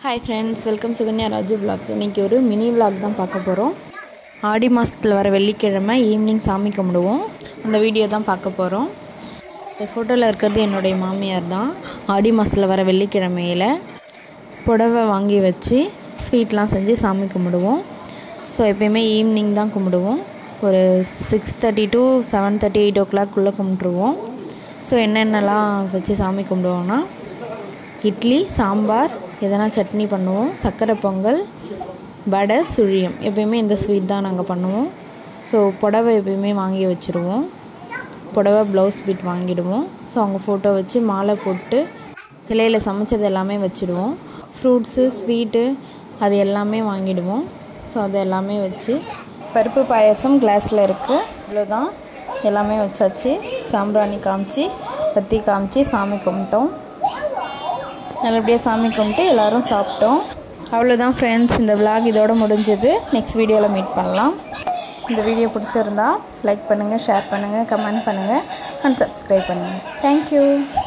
hi friends welcome Sukanya Raju vlogs இன்றைக்கி ஒரு mini vlog தான் பார்க்க போகிறோம் ஆடி மாதத்தில் வர வெள்ளிக்கிழமை ஈவினிங் சாமி கும்பிடுவோம் அந்த வீடியோ தான் பார்க்க போகிறோம் இந்த ஃபோட்டோவில் இருக்கிறது என்னுடைய மாமியார் தான் ஆடி மாதத்தில் வர வெள்ளிக்கிழமையில் புடவை வாங்கி வச்சு ஸ்வீட்லாம் செஞ்சு சாமி கும்பிடுவோம் ஸோ எப்பயுமே ஈவினிங் தான் கும்பிடுவோம் ஒரு six thirty to seven thirty eight ஓ கிளாக்குள்ளே கும்பிட்ருவோம் ஸோ என்னென்னலாம் வச்சு சாமி கும்பிடுவோன்னா இட்லி சாம்பார் எதனா சட்னி பண்ணுவோம் சர்க்கரை பொங்கல் வடை சுழியம் எப்பயுமே இந்த ஸ்வீட் தான் நாங்கள் பண்ணுவோம் ஸோ புடவை எப்பயுமே வாங்கி வச்சுருவோம் புடவை ப்ளவுஸ் பீட் வாங்கிடுவோம் ஸோ அவங்க ஃபோட்டோ வச்சு மாலை போட்டு இலையில் சமைச்சது எல்லாமே வச்சுடுவோம் ஃப்ரூட்ஸு ஸ்வீட்டு அது எல்லாமே வாங்கிடுவோம் ஸோ அது எல்லாமே வச்சு பருப்பு பாயாசம் கிளாஸில் இருக்குது இவ்வளோதான் எல்லாமே வச்சாச்சு சாம்பிராணி காமிச்சு பத்தி காமிச்சு சாமி கும்பிட்டோம் நல்லபடியாக சாமி கும்பிட்டு எல்லோரும் சாப்பிட்டோம் அவ்வளோதான் ஃப்ரெண்ட்ஸ் இந்த விலாக் இதோட முடிஞ்சது நெக்ஸ்ட் வீடியோவில் மீட் பண்ணலாம் இந்த வீடியோ பிடிச்சிருந்தா லைக் பண்ணுங்கள் ஷேர் பண்ணுங்கள் கமெண்ட் பண்ணுங்கள் அண்ட் சப்ஸ்கிரைப் பண்ணுங்கள் தேங்க்யூ